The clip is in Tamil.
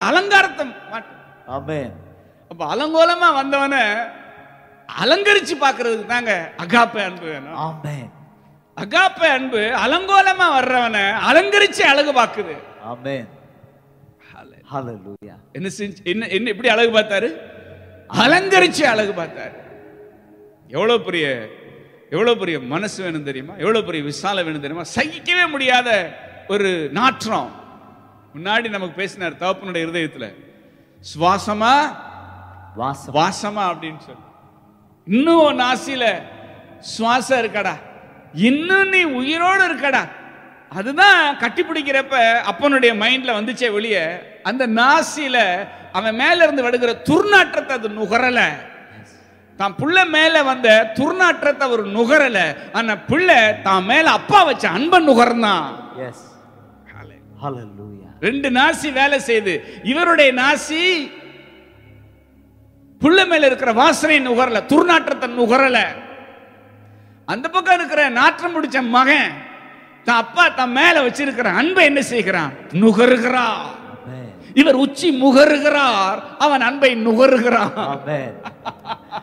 அலங்காரத்தை மாட்டு Amen. அப்ப அலங்கோலமா வந்தவனை அலங்கரிச்சு பார்க்கிறதுக்கு தாங்க அகாப்ப அன்பு வேணும் Amen. அகாப்ப அன்பு அலங்கோலமா வர்றவனை அலங்கரிச்சு அழகு பார்க்குது Amen. Hallelujah. என்ன செஞ்சு என்ன என்ன எப்படி அழகு பார்த்தாரு அலங்கரிச்சு அழகு பார்த்தாரு எவ்வளவு பெரிய எவ்வளவு பெரிய மனசு வேணும் தெரியுமா எவ்வளவு பெரிய விசாலம் வேணும் தெரியுமா சகிக்கவே முடியாத ஒரு நாற்றம் முன்னாடி நமக்கு பேசினார் தகப்பனுடைய இருதயத்துல சுவாசமா வாசம் வாசமா அப்படின்னு சொல்லி இன்னும் உன் நாசியில சுவாசம் இருக்கடா இன்னும் நீ உயிரோடு இருக்கடா அதுதான் கட்டி பிடிக்கிறப்ப அப்பனுடைய மைண்ட்ல வந்துச்சே வெளியே அந்த நாசியில அவன் மேல இருந்து விடுகிற துர்நாற்றத்தை அது நுகரல தான் புள்ள மேல வந்த துர்நாற்றத்தை அவர் நுகரல ஆனா பிள்ளை தான் மேல அப்பா வச்ச அன்பை நுகர்ந்தான் Yes. Hallelujah. ரெண்டு நாசி வேலை செய்து இவருடைய நாசி புள்ள மேல இருக்கிற வாசனை நுகரல துர்நாற்றத்தை நுகரல அந்த பக்கம் இருக்கிற நாற்றம் முடிச்ச மகன் தான் அப்பா தன் மேல வச்சிருக்கிற அன்பை என்ன செய்கிறான் நுகருகிறான் Amen. இவர் உச்சி முகருகிறார் அவன் அன்பை நுகருகிறான் Amen.